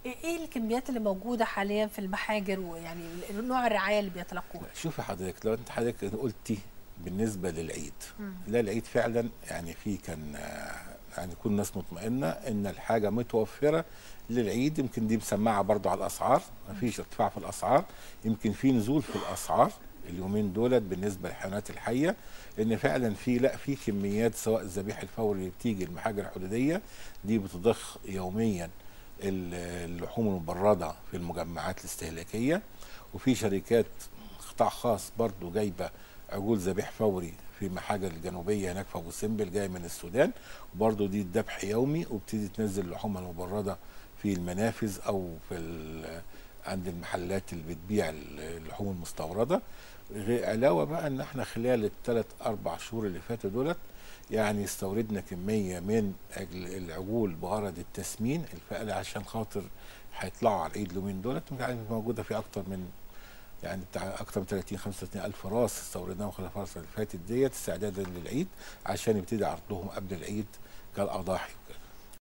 ايه الكميات اللي موجوده حاليا في المحاجر ويعني نوع الرعايه اللي بيتلقوها شوفي حضرتك لو انت حضرتك قلتي بالنسبه للعيد لا العيد فعلا يعني في كان آه، يعني يكون الناس مطمئنه ان الحاجه متوفره للعيد يمكن دي مسمعه برضو على الاسعار مفيش ارتفاع في الاسعار يمكن في نزول في الاسعار اليومين دولت بالنسبه للحيوانات الحيه لان فعلا في لا في كميات سواء الذبيح الفوري اللي بتيجي المحاجر الحدوديه دي بتضخ يوميا ال- اللحوم المبرده في المجمعات الاستهلاكيه وفي شركات قطاع خاص برضو جايبه عجول ذبيح فوري في المحاجر الجنوبيه هناك في ابو سمبل جاي من السودان وبرضو دي الذبح يومي وبتدي تنزل اللحوم المبرده في المنافذ او في ال- عند المحلات اللي بتبيع اللحوم المستورده غير علاوه بقى ان احنا خلال الثلاث اربع شهور اللي فاتوا دولت يعني استوردنا كميه من أجل العجول بغرض التسمين الفقل عشان خاطر هيطلعوا على العيد اليومين دولت يعني موجوده في اكتر من يعني بتاع اكتر من 30 35 الف راس استوردناهم خلال الفتره اللي فاتت ديت استعدادا للعيد عشان يبتدي عرضهم قبل العيد كالاضاحي